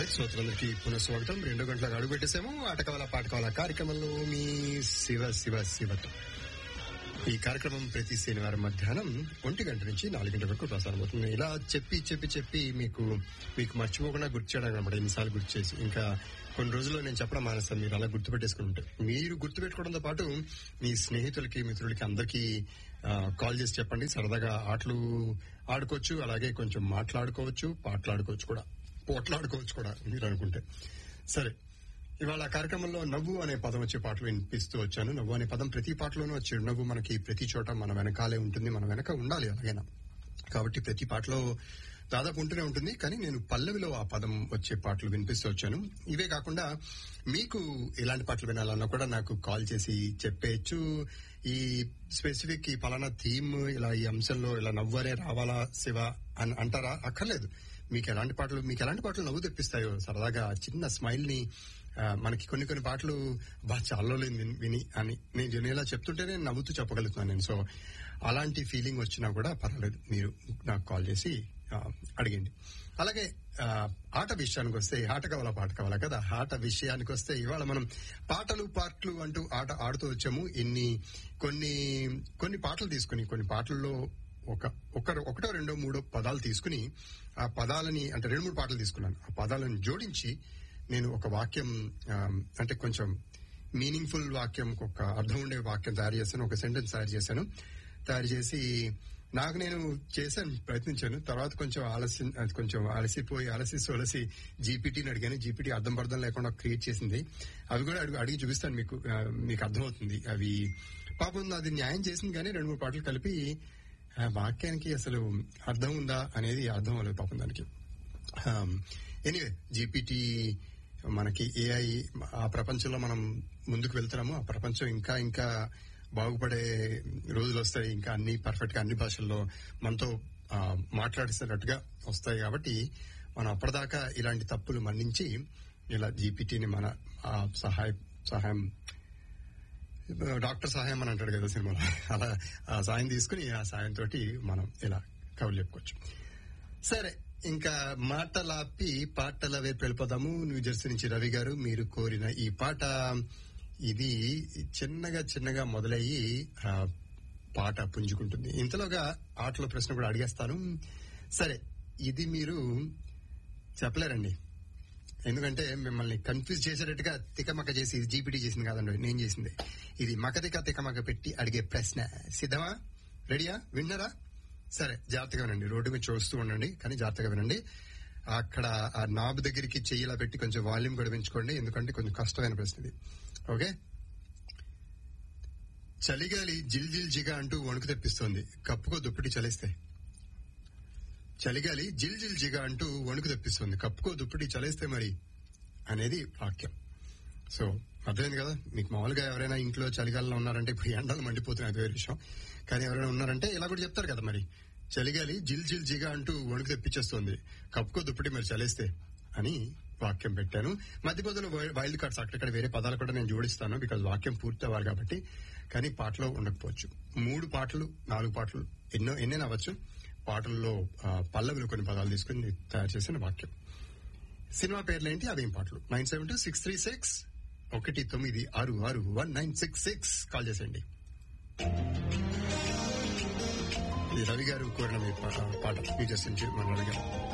right శ్రోతలందరికీ పునః స్వాగతం రెండో గంటలకు అడుగు పెట్టేసాము ఆట కావాలా పాట కావాలా కార్యక్రమంలో మీ శివ శివ శివతో ఈ కార్యక్రమం ప్రతి శనివారం మధ్యాహ్నం ఒంటి గంట నుంచి నాలుగు గంటల వరకు ప్రసారం అవుతుంది ఇలా చెప్పి చెప్పి చెప్పి మీకు మీకు మర్చిపోకుండా గుర్తు చేయడానికి అనమాట ఎన్నిసార్లు గుర్తు చేసి ఇంకా కొన్ని రోజుల్లో నేను చెప్పడం మానేస్తాను మీరు అలా గుర్తు పెట్టేసుకుని ఉంటే మీరు గుర్తు పెట్టుకోవడంతో పాటు మీ స్నేహితులకి మిత్రులకి అందరికీ కాల్ చేసి చెప్పండి సరదాగా ఆటలు ఆడుకోవచ్చు అలాగే కొంచెం మాట్లాడుకోవచ్చు పాటలాడుకోవచ్చు కూడా పోట్లాడుకోవచ్చు కూడా మీరు అనుకుంటే సరే ఇవాళ కార్యక్రమంలో నవ్వు అనే పదం వచ్చే పాటలు వినిపిస్తూ వచ్చాను నవ్వు అనే పదం ప్రతి పాటలోనూ వచ్చే నవ్వు మనకి ప్రతి చోట మన వెనకాలే ఉంటుంది మన వెనక ఉండాలి అలాగైనా కాబట్టి ప్రతి పాటలో దాదాపు ఉంటూనే ఉంటుంది కానీ నేను పల్లవిలో ఆ పదం వచ్చే పాటలు వినిపిస్తూ వచ్చాను ఇవే కాకుండా మీకు ఎలాంటి పాటలు వినాలన్నా కూడా నాకు కాల్ చేసి చెప్పేయచ్చు ఈ స్పెసిఫిక్ ఈ పలానా థీమ్ ఇలా ఈ అంశంలో ఇలా నవ్వరే రావాలా శివ అని అంటారా అక్కర్లేదు మీకు ఎలాంటి పాటలు మీకు ఎలాంటి పాటలు నవ్వు తెప్పిస్తాయో సరదాగా చిన్న స్మైల్ ని ఆ, మనకి కొన్ని కొన్ని పాటలు బా చాలా లేదు విని- విని అని నేను వినేలా చెప్తుంటే నేను నవ్వుతూ చెప్పగలుగుతున్నాను నేను సో అలాంటి ఫీలింగ్ వచ్చినా కూడా పర్వాలేదు మీరు నాకు కాల్ చేసి ఆ, అడిగండి అలాగే ఆ, ఆట విషయానికి వస్తే ఆట కావాలా పాట కావాలా కదా ఆట విషయానికి వస్తే ఇవాళ మనం పాటలు పాటలు అంటూ ఆట ఆడుతూ వచ్చాము ఇన్ని కొన్ని కొన్ని పాటలు తీసుకుని కొన్ని పాటల్లో ఒక ఒక ఒకటో రెండో మూడో పదాలు తీసుకుని ఆ పదాలని అంటే రెండు మూడు పాటలు తీసుకున్నాను ఆ పదాలను జోడించి నేను ఒక వాక్యం ఆ, అంటే కొంచెం మీనింగ్ఫుల్ వాక్యం ఒక అర్థం ఉండే వాక్యం తయారు చేశాను ఒక సెంటెన్స్ తయారు చేశాను తయారు చేసి నాకు నేను చేశాను ప్రయత్నించాను తర్వాత కొంచెం ఆలస్యం అది కొంచెం అలసిపోయి అలసి సొలసి జీపీటీని అడిగాను జీపీటీ అర్థం పర్థం లేకుండా క్రియేట్ చేసింది అవి కూడా అడిగి అడిగి చూపిస్తాను మీకు ఆ, మీకు అర్థమవుతుంది అవి పాపం అది న్యాయం చేసింది కానీ రెండు మూడు పాటలు కలిపి ఆ వాక్యానికి అసలు అర్థం ఉందా అనేది అర్థం అవ్వలేదు పాపం దానికి ఎనీవే జీపీటీ మనకి ఏఐ ఆ ప్రపంచంలో మనం ముందుకు వెళ్తున్నాము ఆ ప్రపంచం ఇంకా ఇంకా బాగుపడే రోజులు వస్తాయి ఇంకా అన్ని పర్ఫెక్ట్ గా అన్ని భాషల్లో మనతో ఆ, మాట్లాడిస్తున్నట్టుగా వస్తాయి కాబట్టి మనం అప్పటిదాకా ఇలాంటి తప్పులు మన్నించి ఇలా జీపీటీని మన ఆ, సహాయ సహాయం డాక్టర్ సహాయం అని అంటాడు కదా సినిమాలో అలా ఆ సాయం తీసుకుని ఆ సాయంతో మనం ఇలా కవులు చెప్పుకోవచ్చు సరే ఇంకా మాటలాపి పాటల వైపు వెళ్ళిపోదాము న్యూజెర్సీ నుంచి రవి గారు మీరు కోరిన ఈ పాట ఇది చిన్నగా చిన్నగా మొదలయ్యి ఆ, పాట పుంజుకుంటుంది ఇంతలోగా ఆటలో ప్రశ్న కూడా అడిగేస్తాను సరే ఇది మీరు చెప్పలేరండి ఎందుకంటే మిమ్మల్ని కన్ఫ్యూజ్ చేసేటట్టుగా తికమక చేసి ఇది జీపీటీ చేసింది కాదండి నేను చేసింది ఇది మకతిక తికమక పెట్టి అడిగే ప్రశ్న సిద్ధమా రెడీయా విన్నారా సరే జాగ్రత్తగా వినండి రోడ్డు మీద చూస్తూ ఉండండి కానీ జాగ్రత్తగా వినండి అక్కడ ఆ నాబ్ దగ్గరికి చెయ్యిలా పెట్టి కొంచెం వాల్యూమ్ కూడా పెంచుకోండి ఎందుకంటే కొంచెం కష్టమైన ప్రశ్న ఇది ఓకే చలిగాలి జిల్ జిల్ జిగా అంటూ వణుకు తెప్పిస్తోంది కప్పుకో దుప్పటి చలిస్తే చలిగాలి జిల్ జిల్ జిగా అంటూ వణుకు తెప్పిస్తుంది కప్పుకో దుప్పటి చలేస్తే మరి అనేది వాక్యం సో అర్థమైంది కదా మీకు మామూలుగా ఎవరైనా ఇంట్లో చలిగాలంలో ఉన్నారంటే ఇప్పుడు ఎండలు మండిపోతున్నాయి అది వేరే విషయం కానీ ఎవరైనా ఉన్నారంటే ఇలా కూడా చెప్తారు కదా మరి చలిగాలి జిల్ జిల్ జిగా అంటూ వణుకు తెప్పించేస్తుంది కప్పుకో దుప్పటి మరి చలేస్తే అని వాక్యం పెట్టాను మధ్య మధ్యలో వైల్డ్ కార్డ్స్ అక్కడక్కడ వేరే పదాలు కూడా నేను జోడిస్తాను బికాజ్ వాక్యం పూర్తి అవ్వాలి కాబట్టి కానీ పాటలో ఉండకపోవచ్చు మూడు పాటలు నాలుగు పాటలు ఎన్నో ఎన్నైనా అవ్వచ్చు పాటల్లో ఆ, పల్లవిలో కొన్ని పదాలు తీసుకుని తయారు చేసిన వాక్యం సినిమా పేర్లు ఏంటి అవేం పాటలు nine seven two six three six ఒకటి తొమ్మిది ఆరు ఆరు one nine six six call చేసేయండి ఇది రవి గారు కోరిన మీ పాట పాట మీ చేసి మన రవి గారు